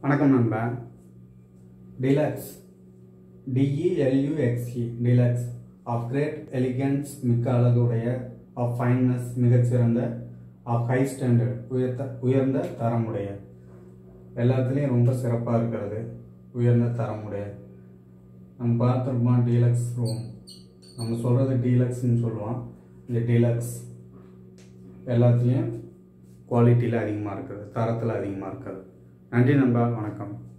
வணக்கம் நண்பா deluxe D E L U X E deluxe of great elegance மிக்க அழகுடைய ஆஃப் ஃபைன்னஸ் மிகச்சிறந்த ஆஃப் ஹை ஸ்டாண்டர்ட் உயர்த்த உயர்ந்த தரமுடைய எல்லாத்துலேயும் ரொம்ப சிறப்பாக இருக்கிறது உயர்ந்த தரமுடைய நம்ம பார்த்துருப்போம் டீலக்ஸ் ரூம் நம்ம சொல்கிறது டீலக்ஸ்னு சொல்லுவோம் இந்த டீலக்ஸ் எல்லாத்துலேயும் குவாலிட்டியில் அதிகமாக இருக்குது தரத்தில் அதிகமாக இருக்குது நன்றி நண்பா வணக்கம்